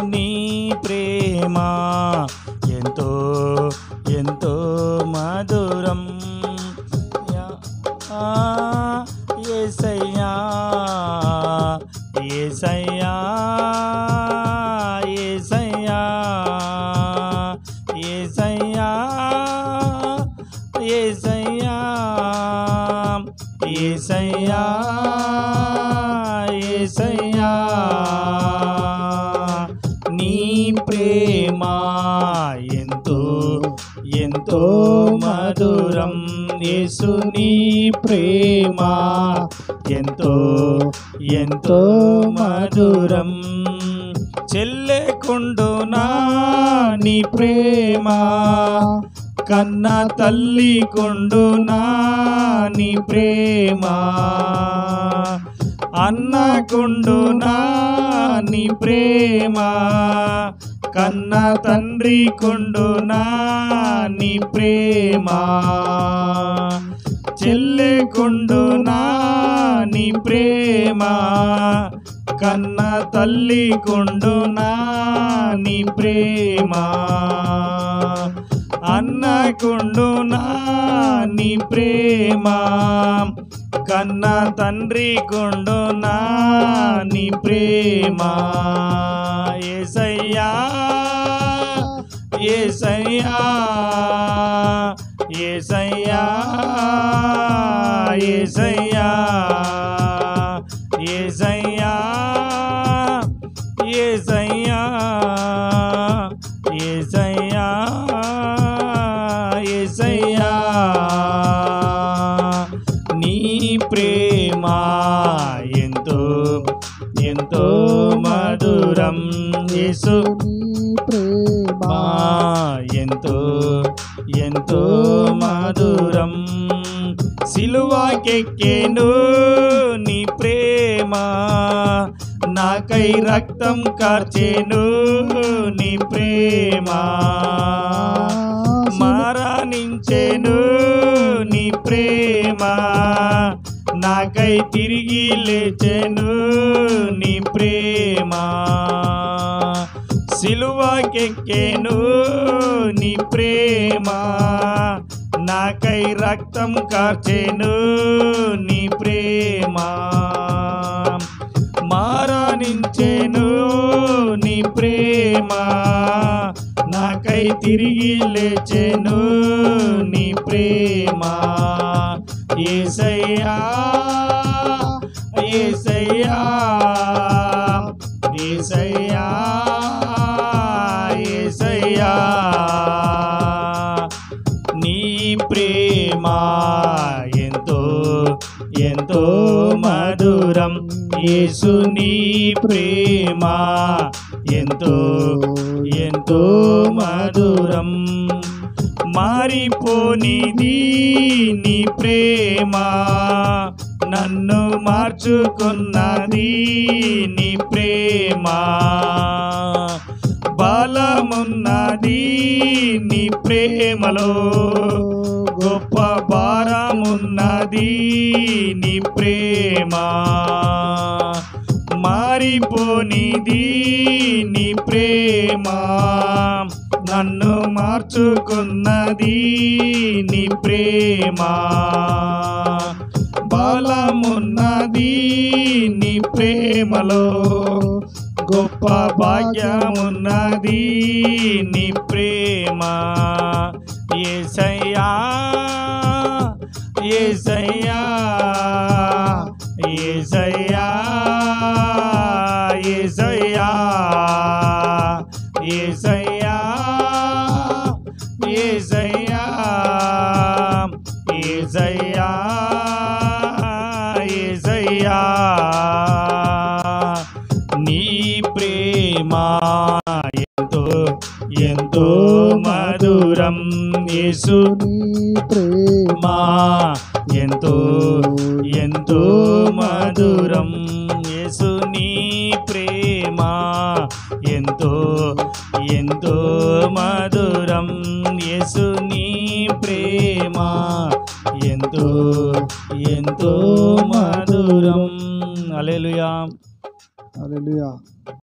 నీ ప్రేమ ఎంతో ఎంతో మధురం యా- ఆ, యేసయ్యా యేసయ్యా యేసయ్యా యేసయ్యా యేసయ్యా యేసయ్యా యేసయ్యా నీ ప్రేమ ఎంతో ఎంతో మధురం యేసు నీ ప్రేమ ఎంతో ఎంతో మధురం చెల్లెకుండునా నీ ప్రేమ కన్న తల్లి కొండునా నీ ప్రేమ అన్న కొండునా నీ ప్రేమ కన్న తండ్రి కొండునా నీ ప్రేమ చెల్లె కొండునా నీ ప్రేమ కన్న తల్లి కొండునా నీ ప్రేమ అన్న కొండునా నీ ప్రేమ కన్న తండ్రి కొండునా నీ ప్రేమ ఏసయ్యా ఏసయ్యా ఏసయ్యా ఏసయ్యా ఏసయ్యా ఏసయ్యా ఏసయ్యా ఏసయ్యా నీ ప్రేమ ఎంతో ఎంతో మధురం యేసు నీ ప్రేమ మా ఎంతో ఎంతో మధురం సిలువాకెక్కేను నీ ప్రేమ నాకై రక్తం కార్చేను నీ ప్రేమ మరణించెను నీ ప్రేమ నాకై తిరిగి లేచెను నీ ప్రేమ సిలువకెక్కేను నీ ప్రేమ నాకై రక్తం కార్చెను నీ ప్రేమ మరణించెను నీ ప్రేమ నాకై తిరిగి లేచెను నీ ప్రేమ ఏసయ్యా ఏసయ్యా ఏసయ్యా ఏసయ్యా నీ ప్రేమ ఎంతో ఎంతో మధురం యేసు నీ ప్రేమ ఎంతో ఎంతో మధురం మారిపోనిది నీ ప్రేమ నన్ను మార్చుకున్నది నీ ప్రేమ బలమున్నది నీ ప్రేమలో గొప్ప భారమున్నది నీ ప్రేమ మారిపోనిది నీ ప్రేమ నన్ను మార్చుకున్నది నీ ప్రేమ బలమున్నది నీ ప్రేమలో గొప్ప భాగ్యమున్నది నీ ప్రేమ ఏసయ్యా ఏసయ్యా ఏసయ్యా ఏసయ్యా ఏసయ్యా ఏసయ్యా ఏసయ్యా ఏసయ్యా నీ ప్రేమ ఎంతో ఎంతో మధురం యేసు నీ ప్రేమ మా ఎంతో ఎంతో మధురం యేసు నీ ప్రేమ ఎంతో ఎంతో మధురం యేసు నీ ప్రేమ ఎంతో ఎంతో మధురం అలెలుయా హల్లెలూయా